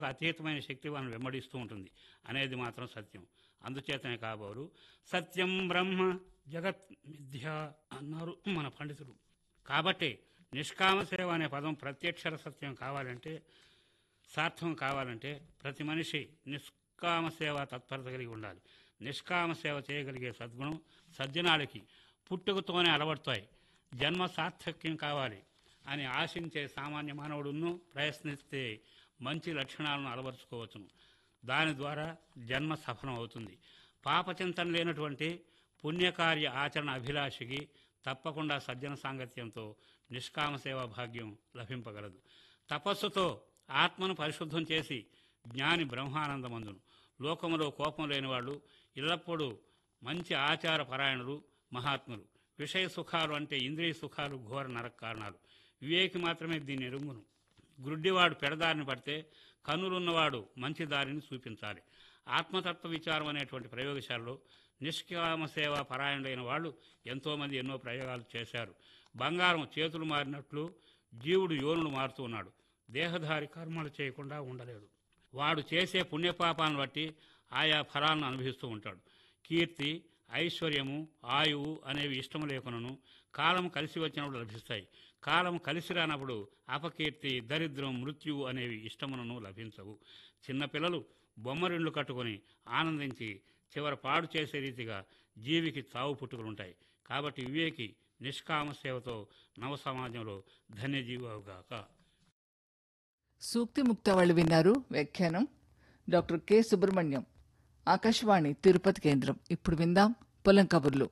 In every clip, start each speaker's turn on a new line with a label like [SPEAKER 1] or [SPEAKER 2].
[SPEAKER 1] అతీతమైన శక్తి వాళ్ళని వెంబడిస్తూ ఉంటుంది అనేది మాత్రం సత్యం అందుచేతనే కాబోరు సత్యం బ్రహ్మ జగత్ మిథ్య అన్నారు మన పండితులు కాబట్టి నిష్కామ సేవ అనే పదం ప్రత్యక్షర సత్యం కావాలంటే సార్థం కావాలంటే ప్రతి మనిషి నిష్కామ సేవ తత్పరత కలిగి ఉండాలి నిష్కామ సేవ చేయగలిగే సద్గుణం సజ్జనాలకి పుట్టుకతోనే అలవడతాయి జన్మ సార్థక్యం కావాలి అని ఆశించే సామాన్య మానవుడును ప్రయత్నిస్తే మంచి లక్షణాలను అలవరుచుకోవచ్చును దాని ద్వారా జన్మ సఫలం అవుతుంది పాపచింతన లేనటువంటి పుణ్యకార్య ఆచరణ అభిలాషికి తప్పకుండా సజ్జన సాంగత్యంతో నిష్కామ సేవా భాగ్యం లభింపగలదు తపస్సుతో ఆత్మను పరిశుద్ధం చేసి జ్ఞాని బ్రహ్మానందమందును లోకములో కోపం లేనివాళ్ళు ఎల్లప్పుడూ మంచి ఆచార పరాయణులు మహాత్ములు విషయ సుఖాలు అంటే ఇంద్రియ సుఖాలు ఘోర నరక కారణాలు వివేకి మాత్రమే దీన్ని ఎరుగును గుడ్డివాడు పెడదారిని పడితే కన్నులున్నవాడు మంచి దారిని చూపించాలి ఆత్మతత్వ విచారం అనేటువంటి ప్రయోగశాలలో నిష్కామ సేవ పరాయణులైన వాళ్ళు ఎంతోమంది ఎన్నో ప్రయోగాలు చేశారు బంగారం చేతులు మారినట్లు జీవుడు యోనుడు మారుతూ ఉన్నాడు దేహధారి కర్మలు చేయకుండా ఉండలేడు వాడు చేసే పుణ్యపాపాలను బట్టి ఆయా ఫలాలను అనుభవిస్తూ ఉంటాడు కీర్తి ఐశ్వర్యము ఆయువు అనేవి ఇష్టము లేకునను కాలం కలిసి వచ్చినప్పుడు లభిస్తాయి కాలం కలిసి రానప్పుడు అపకీర్తి దరిద్రం మృత్యువు అనేవి ఇష్టమునను లభించవు చిన్నపిల్లలు బొమ్మరిండ్లు కట్టుకొని ఆనందించి చివర పాడు చేసే రీతిగా జీవికి తావు పుట్టుకలుంటాయి కాబట్టి వివేకి నిష్కామ సేవతో నవ సమాజంలో ధన్యజీవగాక
[SPEAKER 2] సూక్తి ముక్తవాళ్ళు విన్నారు వ్యాఖ్యానం డాక్టర్ కె సుబ్రహ్మణ్యం ఆకాశవాణి తిరుపతి కేంద్రం ఇప్పుడు విందాం పొలం కబుర్లు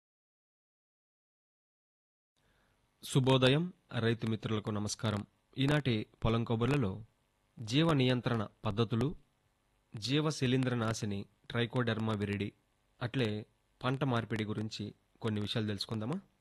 [SPEAKER 3] శుభోదయం రైతు మిత్రులకు నమస్కారం ఈనాటి పొలం కబుర్లలో జీవ నియంత్రణ పద్ధతులు జీవ శిలీంద్ర నాశిని ట్రైకోడెర్మా విరిడి అట్లే పంట మార్పిడి గురించి కొన్ని విషయాలు తెలుసుకుందామా